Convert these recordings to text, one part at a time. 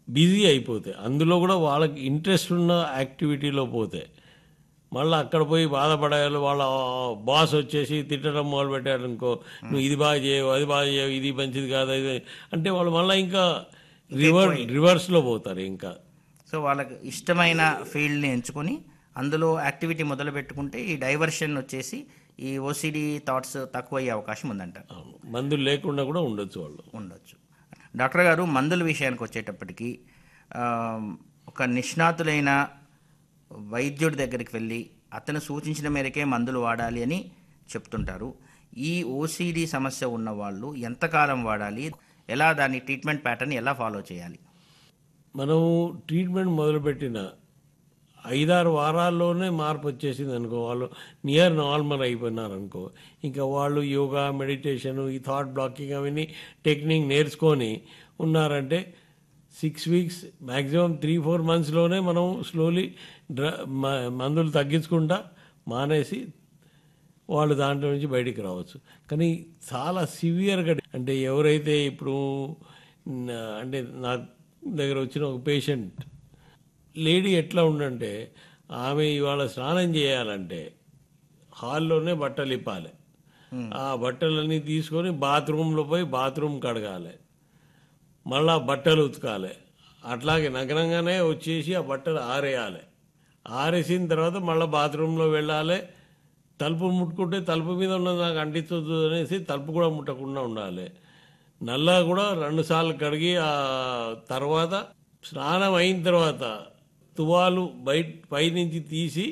Busy అయిపోతాయి అందులో కూడా వాళ్ళకి ఇంట్రెస్ట్ ఉన్న యాక్టివిటీలో పోతే మళ్ళీ అక్కడ పోయి బాధపడాలి వాళ్ళ బాస్ వచ్చేసి తిట్టడం మొదలు పెట్టారు అనుకో నువ్వు ఇది బాగా చేయవు అది బాగా చేయవు ఇది మంచిది కాదు ఇది అంటే వాళ్ళు మళ్ళీ ఇంకా రివర్ రివర్స్లో పోతారు ఇంకా సో వాళ్ళకి ఇష్టమైన ఫీల్డ్ని ఎంచుకొని అందులో యాక్టివిటీ మొదలు పెట్టుకుంటే ఈ డైవర్షన్ వచ్చేసి ఈ ఓసిడి థాట్స్ తక్కువ అయ్యే అవకాశం ఉందంటారు అవును. మందులు లేకుండా కూడా ఉండొచ్చు వాళ్ళు ఉండొచ్చు డాక్టర్ గారు మందుల విషయానికి వచ్చేటప్పటికి ఆ, ఒక నిష్ణాతులైన వైద్యుడి దగ్గరికి వెళ్ళి అతను సూచించిన మేరకే మందులు వాడాలి అని చెప్తుంటారు ఈ ఓసిడి సమస్య ఉన్న వాళ్ళు ఎంతకాలం వాడాలి ఎలా దాని ట్రీట్మెంట్ ప్యాటర్న్ ఎలా ఫాలో చేయాలి మనం ట్రీట్మెంట్ మొదలుపెట్టిన ఐదారు వారాల్లోనే మార్పు వచ్చేసింది అనుకో వాళ్ళు నియర్ నార్మల్ అయిపోయినారు అనుకో ఇంకా వాళ్ళు యోగా మెడిటేషన్ ఈ థాట్ బ్లాకింగ్ అవన్నీ టెక్నిక్ నేర్చుకొని ఉన్నారంటే six weeks maximum three four మంత్స్లోనే మనం స్లోలీ డ్ర మ- మందులు తగ్గించుకుంటా మానేసి వాళ్ళు దాంట్లో నుంచి బయటికి రావచ్చు కానీ చాలా సివియర్గా అంటే ఎవరైతే ఇప్పుడు నా- అంటే నా దగ్గర వచ్చిన ఒక పేషెంట్ లేడీ ఎట్లా ఉండంటే ఆమె ఇవాళ స్నానం చేయాలంటే హాల్లోనే బట్టలు ఇప్పాలి ఆ బట్టలన్నీ తీసుకొని బాత్రూంలో పోయి బాత్రూమ్ కడగాలి మళ్ళా బట్టలు ఉతకాలి అట్లాగే నగరంగానే వచ్చేసి ఆ బట్టలు ఆరేయాలి ఆరేసిన తర్వాత మళ్ళీ బాత్రూంలో వెళ్ళాలి తలుపు ముట్టుకుంటే తలుపు మీద ఉన్నది నాకు అంటించదు అనేసి తలుపు కూడా ముట్టకుండా ఉండాలి నల్లా కూడా రెండు సార్లు కడిగి ఆ తర్వాత స్నానం అయిన తర్వాత తువాలు బయట పైనుంచి తీసి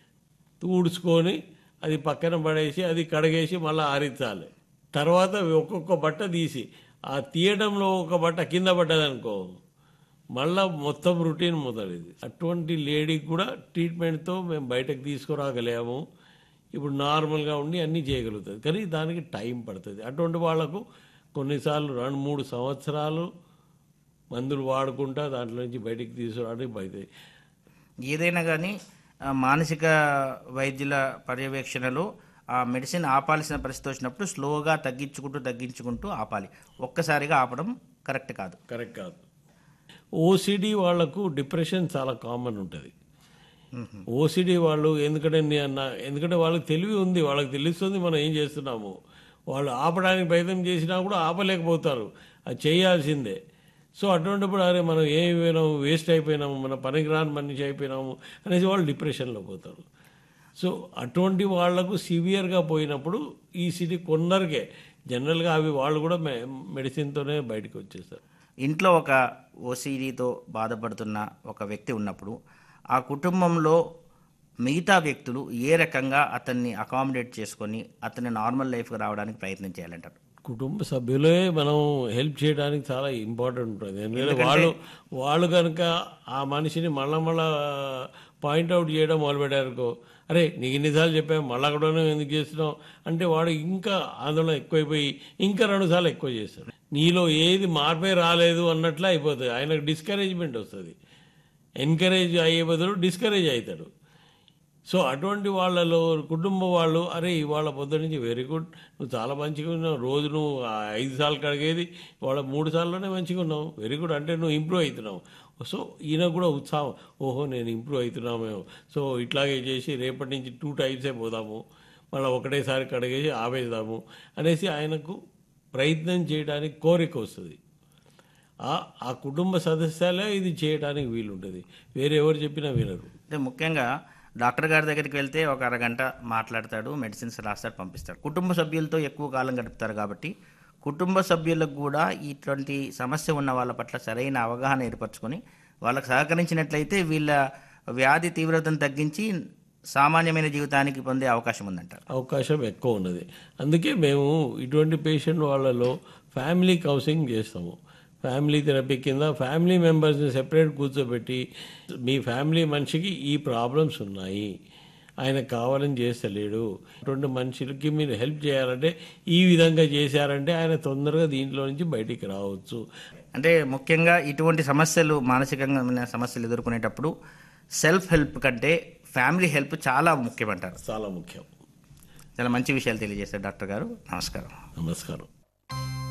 ఊడ్చుకొని అది పక్కన పడేసి అది కడిగేసి మళ్ళీ ఆరించాలి తర్వాత ఒక్కొక్క బట్ట తీసి ఆ తీయడంలో ఒక బట్ట కింద పడ్డదనుకో మళ్ళా మొత్తం రొటీన్ మొదలైంది అటువంటి లేడీకి కూడా ట్రీట్మెంట్తో మేము బయటకు తీసుకురాగలేము ఇప్పుడు నార్మల్గా ఉండి అన్నీ చేయగలుగుతుంది కానీ దానికి టైం పడుతుంది అటువంటి వాళ్ళకు కొన్నిసార్లు రెండు మూడు సంవత్సరాలు మందులు వాడుకుంటా దాంట్లో నుంచి బయటికి తీసుకురావడానికి బయట ఏదైనా కానీ ఆ, మానసిక వైద్యుల పర్యవేక్షణలో ఆ మెడిసిన్ ఆపాల్సిన పరిస్థితి వచ్చినప్పుడు స్లోగా తగ్గించుకుంటూ తగ్గించుకుంటూ ఆపాలి ఒక్కసారిగా ఆపడం కరెక్ట్ కాదు కరెక్ట్ కాదు ఓసిడి వాళ్లకు డిప్రెషన్ చాలా కామన్ ఉంటుంది ఓసిడి వాళ్ళు ఎందుకంటే నే- నా- ఎందుకంటే వాళ్ళకి తెలివి ఉంది వాళ్ళకి తెలుస్తుంది మనం ఏం చేస్తున్నాము వాళ్ళు ఆపడానికి ప్రయత్నం చేసినా కూడా ఆపలేకపోతారు అది చేయాల్సిందే సో అటువంటిప్పుడు అరే మనం ఏమైనాము వేస్ట్ అయిపోయినాము మన పనికిరాని మనిషి అయిపోయినాము అనేసి వాళ్ళు డిప్రెషన్లో పోతారు సో అటువంటి వాళ్లకు సివియర్గా పోయినప్పుడు ఈ సిటీ కొందరికే జనరల్గా అవి వాళ్ళు కూడా మె మెడిసిన్తోనే బయటకు వచ్చేస్తారు ఇంట్లో ఒక ఓసిడితో బాధపడుతున్న ఒక వ్యక్తి ఉన్నప్పుడు ఆ కుటుంబంలో మిగతా వ్యక్తులు ఏ రకంగా అతన్ని అకామిడేట్ చేసుకొని అతన్ని నార్మల్ లైఫ్కి రావడానికి ప్రయత్నం చేయాలంటారు కుటుంబ సభ్యులే మనం హెల్ప్ చేయడానికి చాలా ఇంపార్టెంట్ ఉంటుంది ఎందుకంటే వాళ్ళు వాళ్ళు కనుక ఆ మనిషిని మళ్ళా మళ్ళా పాయింట్అవుట్ చేయడం మొదలుపెట్టారనుకో అరే నీకు ఇన్నిసార్లు చెప్పాము మళ్ళా కూడా నువ్వు ఎందుకు చేస్తున్నావు అంటే వాడు ఇంకా ఆందోళన ఎక్కువైపోయి ఇంకా రెండు సార్లు ఎక్కువ చేస్తాడు నీలో ఏది మార్పే రాలేదు అన్నట్లు అయిపోతుంది ఆయనకు డిస్కరేజ్మెంట్ వస్తుంది ఎంకరేజ్ అయ్యే బదులు డిస్కరేజ్ అవుతాడు సో అటువంటి వాళ్ళలో కుటుంబం వాళ్ళు అరే ఇవాళ పొద్దు నుంచి వెరీ గుడ్ నువ్వు చాలా మంచిగా ఉన్నావు రోజు నువ్వు ఆ ఐదు సార్లు కడిగేది ఇవాళ మూడు సార్లునే మంచిగా ఉన్నావు వెరీ గుడ్ అంటే నువ్వు ఇంప్రూవ్ అవుతున్నావు సో ఈయన కూడా ఉత్సాహం ఓహో నేను ఇంప్రూవ్ అవుతున్నామేమో సో ఇట్లాగే చేసి రేపటి నుంచి టూ టైమ్సే పోదాము మళ్ళీ ఒకటేసారి కడిగేసి ఆపేద్దాము అనేసి ఆయనకు ప్రయత్నం చేయడానికి కోరిక వస్తుంది ఆ ఆ కుటుంబ సదస్యాలే ఇది చేయడానికి వీలుంటుంది వేరే ఎవరు చెప్పినా వినరు అంటే ముఖ్యంగా డాక్టర్ గారి దగ్గరికి వెళ్తే ఒక అరగంట మాట్లాడతాడు మెడిసిన్స్ రాస్తాడు పంపిస్తాడు కుటుంబ సభ్యులతో ఎక్కువ కాలం గడుపుతారు కాబట్టి కుటుంబ సభ్యులకు కూడా ఇటువంటి సమస్య ఉన్న వాళ్ళ పట్ల సరైన అవగాహన ఏర్పరచుకొని వాళ్ళకి సహకరించినట్లయితే వీళ్ళ వ్యాధి తీవ్రతను తగ్గించి సామాన్యమైన జీవితానికి పొందే అవకాశం ఉందంటారు అవకాశం ఎక్కువ ఉన్నది అందుకే మేము ఇటువంటి పేషెంట్ వాళ్ళలో ఫ్యామిలీ కౌన్సిలింగ్ చేస్తాము ఫ్యామిలీ థెరపీ కింద ఫ్యామిలీ మెంబర్స్ని సెపరేట్ కూర్చోబెట్టి మీ ఫ్యామిలీ మనిషికి ఈ ప్రాబ్లమ్స్ ఉన్నాయి ఆయన కావాలని చేస్తలేడు అటువంటి మనుషులకి మీరు హెల్ప్ చేయాలంటే ఈ విధంగా చేశారంటే ఆయన తొందరగా దీంట్లో నుంచి బయటికి రావచ్చు అంటే ముఖ్యంగా ఇటువంటి సమస్యలు మానసికంగా సమస్యలు ఎదుర్కొనేటప్పుడు సెల్ఫ్ హెల్ప్ కంటే ఫ్యామిలీ హెల్ప్ చాలా ముఖ్యమంటారు చాలా ముఖ్యం చాలా మంచి విషయాలు తెలియజేశారు డాక్టర్ గారు నమస్కారం నమస్కారం